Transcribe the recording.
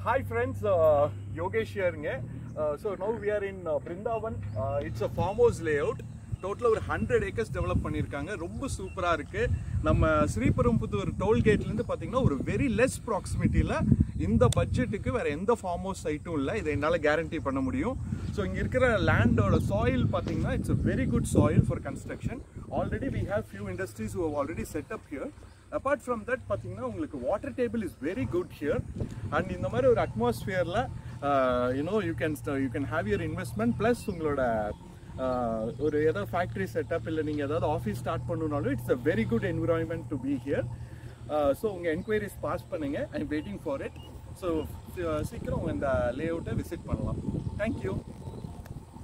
Hi friends, uh, Yogesh here. Uh, so now we are in uh, Brindavan. Uh, it's a farmhouse layout. டோட்டலாக ஒரு hundred acres develop பண்ணியிருக்காங்க ரொம்ப சூப்பராக இருக்குது நம்ம ஸ்ரீபெரும்புதூர் டோல்கேட்லேருந்து பார்த்தீங்கன்னா ஒரு வெரி லெஸ் ப்ராக்சிமிட்டியில் இந்த பட்ஜெட்டுக்கு வேறு எந்த ஃபார்ம் ஹவுஸ் சைட்டும் இல்லை இதை என்னால் கேரண்டி பண்ண முடியும் ஸோ இங்கே இருக்கிற லேண்டோட சாயில் பார்த்தீங்கன்னா it's a very good soil for construction already we have few industries who have already set up here apart from that பார்த்தீங்கன்னா உங்களுக்கு water table is very good here and இந்த மாதிரி ஒரு அட்மாஸ்ஃபியரில் you know you can you can have your investment plus உங்களோட uh, ஒரு ஏதாவது factory setup இல்லை நீங்கள் ஏதாவது ஆஃபீஸ் ஸ்டார்ட் பண்ணணுனாலும் it's a very good environment to be here so உங்கள் என்கொயரிஸ் பாஸ் பண்ணுங்கள் I waiting for it so சீக்கிரம் உங்க இந்த லே அவுட்டை விசிட் பண்ணலாம் தேங்க்யூ